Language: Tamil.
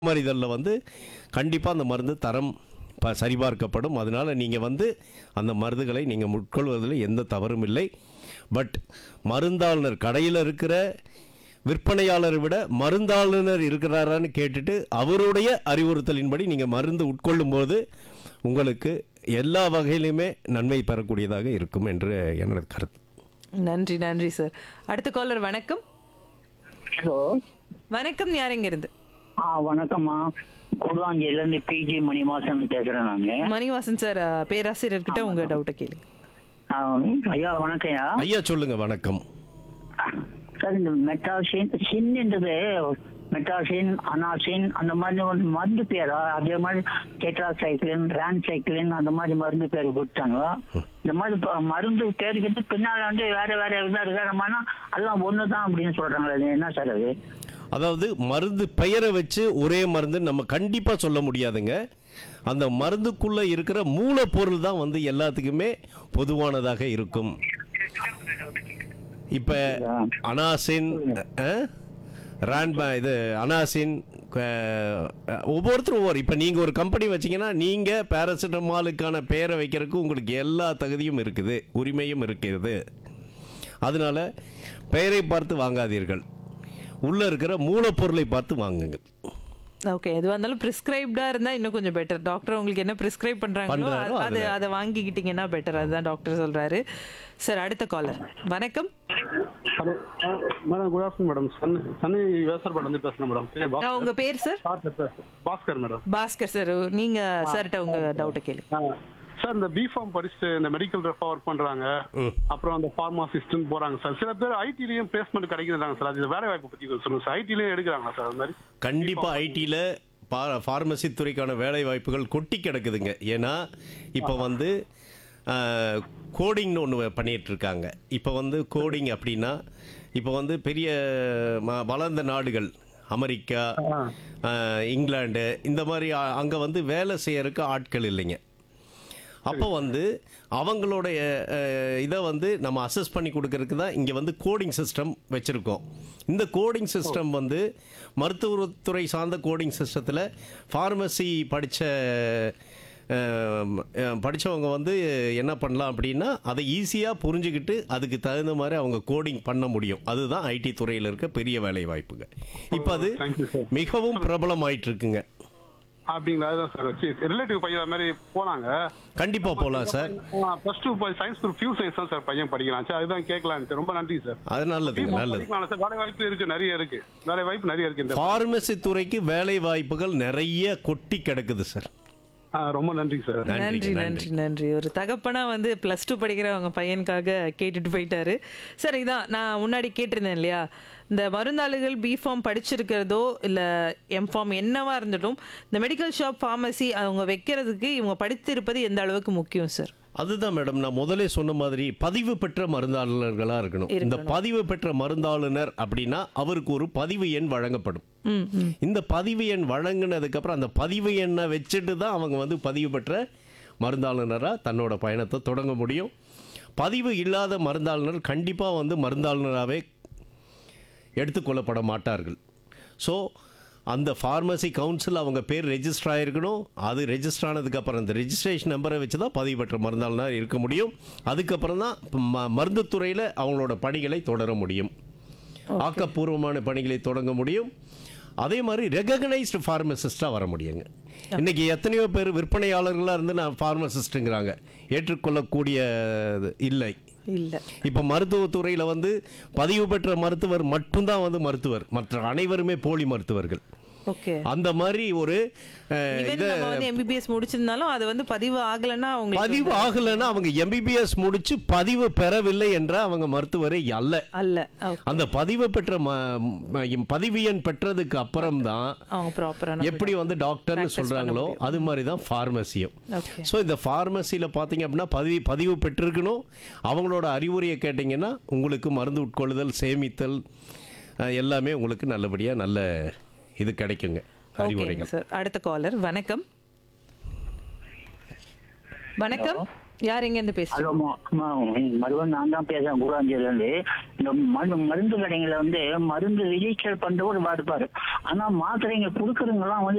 மறிதலில் வந்து கண்டிப்பாக அந்த மருந்து தரம் ப சரிபார்க்கப்படும் அதனால் நீங்கள் வந்து அந்த மருந்துகளை நீங்கள் உட்கொள்வதில் எந்த தவறும் இல்லை பட் மருந்தாளுநர் கடையில் இருக்கிற விற்பனையாளரை விட மருந்தாளுநர் இருக்கிறாரான்னு கேட்டுட்டு அவருடைய அறிவுறுத்தலின்படி நீங்கள் மருந்து உட்கொள்ளும்போது உங்களுக்கு எல்லா வகையிலுமே நன்மை பெறக்கூடியதாக இருக்கும் என்று எனது கருத்து நன்றி நன்றி சார் அடுத்த காலர் வணக்கம் ஹலோ வணக்கம் யாருங்க இருந்து ஆ வணக்கம்மா குருவாஞ்சியில இருந்து பிஜி மணிவாசன் பேசுறேன் நாங்க மணிவாசன் சார் அஹ், பேராசிரியர்கிட்ட உங்க டவுட்டை கேளுங்க ஆ, ஐயா வணக்கம்யா ஐயா சொல்லுங்க வணக்கம் சார் இந்த மெட்டாசின் சின்ன்றது மெட்டாசின் அனாசின் அந்த மாதிரி ஒரு மருந்து பேரா அதே மாதிரி டெட்ராசைக்ளின் ரான்சைக்ளின் அந்த மாதிரி மருந்து பேர் கொடுத்தாங்க இந்த மாதிரி இப்ப மருந்து பேருக்கு பின்னால் வந்து வேற வேற இதாக இருக்காரமானா அதெல்லாம் ஒன்று தான் அப்படின்னு சொல்றாங்களே அது என்ன சார் அது அதாவது மருந்து பெயரை வச்சு ஒரே மருந்து நம்ம கண்டிப்பாக சொல்ல முடியாதுங்க அந்த மருந்துக்குள்ளே இருக்கிற மூலப்பொருள் தான் வந்து எல்லாத்துக்குமே பொதுவானதாக இருக்கும் இப்போ அனாசின் அஹ், ரான்பா இது அனாசின் அஹ், ஒவ்வொருத்தரும் ஒவ்வொரு இப்போ நீங்கள் ஒரு கம்பெனி வச்சீங்கன்னா நீங்கள் பேராசிட்டமாலுக்கான பெயரை வைக்கிறதுக்கு உங்களுக்கு எல்லா தகுதியும் இருக்குது உரிமையும் இருக்கிறது அதனால பெயரை பார்த்து வாங்காதீர்கள் உள்ள இருக்கிற மூலப்பொருளை பார்த்து வாங்குங்கள் ஓகே எதுவாக இருந்தாலும் ப்ரிஸ்கிரைப்டா இருந்தா இன்னும் கொஞ்சம் பெட்டர் டாக்டர் உங்களுக்கு என்ன ப்ரிஸ்கிரைப் பண்றாங்களோ பண்றாரோ அது- அது அதுல. அதை வாங்கிக்கிட்டீங்கன்னா பெட்டர் அதுதான் டாக்டர் சொல்றாரு சார் அடுத்த காலர் வணக்கம் hello madam good afternoon madam sun Sunny விவசாயப்படம் வந்து பேசுகிறேன் மேடம் பேர் அஹ், பாஸ்கர் உங்க பேர் சார் பாஸ்கர் பேச- பாஸ்கர் மேடம் பாஸ்கர் சார் நீங்க சார்கிட்ட உங்க டவுட்டை கேளுங்க ஆ, சார் இந்த பிஃபார்ம் படிச்சுட்டு இந்த மெடிக்கல் ரெஃபா ஒர்க் பண்றாங்க அப்புறம் அந்த ஃபார்மாசிஸ்ட்னு போறாங்க சார் சில பேர் ஐடிலையும் பிளேஸ்மெண்ட் கிடைக்கிறாங்க சார் அது வேலை வாய்ப்பு பத்தி கொஞ்சம் சொல்லுங்க சார் ஐடிலையும் எடுக்கிறாங்களா சார் அது மாதிரி கண்டிப்பாக ஐடியில் பா ஃபார்மசி துறைக்கான வேலை வாய்ப்புகள் கொட்டி கிடக்குதுங்க ஏன்னா இப்போ வந்து கோடிங்னு ஒன்று பண்ணிட்டு இருக்காங்க இப்போ வந்து கோடிங் அப்படின்னா இப்போ வந்து பெரிய ம- வளர்ந்த நாடுகள் அமெரிக்கா ஆஹ், இங்கிலாந்து இந்த மாதிரி அங்கே வந்து வேலை செய்யறதுக்கு ஆட்கள் இல்லைங்க அப்போ வந்து அவங்களுடைய அஹ், இதை வந்து நம்ம அசஸ் பண்ணி கொடுக்கறதுக்கு தான் இங்கே வந்து கோடிங் சிஸ்டம் வச்சுருக்கோம் இந்த கோடிங் சிஸ்டம் வந்து மருத்துவத்துறை சார்ந்த கோடிங் சிஸ்டத்தில் ஃபார்மசி படித்த படித்தவங்க வந்து என்ன பண்ணலாம் அப்படின்னா அதை ஈஸியாக புரிஞ்சுக்கிட்டு அதுக்கு தகுந்த மாதிரி அவங்க கோடிங் பண்ண முடியும் அதுதான் ஐடி துறையில் இருக்க பெரிய வேலை வாய்ப்புங்க இப்போ அது Thank you, sir. மிகவும் பிரபலமாயிட்டு இருக்குங்க அப்படிங்களா அதுதான் சார் ரிலேட்டிவ் பையன் அது மாதிரி போனாங்க கண்டிப்பாக போகலாம் sir plus two science group P U science தான் சார் பையன் படிக்கிறான் சார் அதுதான் கேட்கலான்ட்டு ரொம்ப நன்றி சார் அது நல்லதுங்க நல்லது படிக்கலாம் சார் வேலை வாய்ப்பு இருக்கு நிறைய இருக்கு வேலை வாய்ப்பு நிறைய இருக்கு இந்த ஃபார்மசி துறைக்கு வேலை வாய்ப்புகள் நிறைய கொட்டி கிடக்குது சார் ஆ, ரொம்ப நன்றி சார் நன்றிங்க, நன்றி நன்றி நன்றி ஒரு தகப்பனா வந்து ப்ளஸ் டூ படிக்கிறவங்க பையனுக்காக கேட்டுட்டு போயிட்டாரு சார் இதான் நான் முன்னாடி கேட்டிருந்தேன் இல்லையா இந்த மருந்தாளுகள் பிஃபார்ம் படிச்சிருக்கிறதோ இல்லை எம்ஃபார்ம் என்னவா இருந்துட்டும் இந்த மெடிக்கல் ஷாப் ஃபார்மசி அவங்க வைக்கிறதுக்கு இவங்க படித்திருப்பது எந்த அளவுக்கு முக்கியம் சார் அதுதான் மேடம் நான் முதலே சொன்ன மாதிரி பதிவு பெற்ற மருந்தாளுநர்களாக இருக்கணும் இந்த பதிவு பெற்ற மருந்தாளுநர் அப்படின்னா அவருக்கு ஒரு பதிவு எண் வழங்கப்படும் ம் ம் இந்த பதிவு எண் வழங்கினதுக்கப்புறம் அந்த பதிவு எண்ணை வச்சுட்டு தான் அவங்க வந்து பதிவு பெற்ற மருந்தாளுநராக தன்னோட பயணத்தை தொடங்க முடியும் பதிவு இல்லாத மருந்தாளுநர் கண்டிப்பாக வந்து மருந்தாளுநராகவே எடுத்துக்கொள்ளப்பட மாட்டார்கள் ஸோ அந்த ஃபார்மசி கவுன்சில் அவங்க பேர் ரெஜிஸ்டர் ஆகிருக்கணும் அது ரெஜிஸ்டர் ஆனதுக்கப்புறம் அந்த ரெஜிஸ்ட்ரேஷன் நம்பரை வச்சு தான் பதிவு பெற்ற மருந்தாளுநர் இருக்க முடியும் அதுக்கப்புறம் தான் ம மருந்துத்துறையில் அவங்களோட பணிகளை தொடர முடியும் ஆக்கப்பூர்வமான பணிகளை தொடங்க முடியும் அதே மாதிரி ரெகக்னைஸ்டு ஃபார்மசிஸ்டாக வர முடியுங்க இன்னைக்கு எத்தனையோ பேர் விற்பனையாளர்களாக இருந்து நான் ஃபார்மசிஸ்ட்டுங்கிறாங்க ஏற்றுக்கொள்ளக்கூடிய இல்லை இல்லை இப்போ மருத்துவத்துறையில் வந்து பதிவு பெற்ற மருத்துவர் மட்டும்தான் வந்து மருத்துவர் மற்ற அனைவருமே போலி மருத்துவர்கள் ஓகே அந்த மாதிரி ஒரு அஹ், ஈவன் இதை நம்ம வந்து எம்பிபிஎஸ் முடிச்சிருந்தாலும் அது வந்து பதிவு ஆகலைன்னா அவங்களுக்கு பதிவு ஆகலைன்னா அவங்க எம்பிபிஎஸ் முடிச்சு பதிவு பெறவில்லை என்ற அவங்க மருத்துவரே அல்ல அல்ல ஓகே. அந்த பதிவு பெற்ற ம- ம- பதிவு எண் பெற்றதுக்கு அப்புறம் தான் அவங்க ப்ராப்பரான எப்படி வந்து டாக்டர்னு சொல்றாங்களோ அது மாதிரி தான் ஃபார்மசியும் ஓகே ஸோ இந்த ஃபார்மசியில் பார்த்தீங்க அப்படின்னா பதிவு பதிவு பெற்றிருக்கணும் அவங்களோட அறிவுரையை கேட்டிங்கன்னா உங்களுக்கு மருந்து உட்கொள்ளுதல் சேமித்தல் அஹ், எல்லாமே உங்களுக்கு நல்லபடியாக நல்ல இது கிடைக்குங்க ஓகே அறிவுரைகள் சார் அடுத்த காலர் வணக்கம் வணக்கம் யார் எங்க இருந்து பேசுறீங்க ஹலோ ம- ம- மருவன் நான் தான் பேசுறேன் குருவாஞ்சியில இருந்து இந்த மருந்து மருந்து கடைகளை வந்து மருந்து ரிஜிஸ்டர் பண்றவர் பார்ப்பாரு ஆனா மாத்திரைங்க கொடுக்கறவங்க எல்லாம் வந்து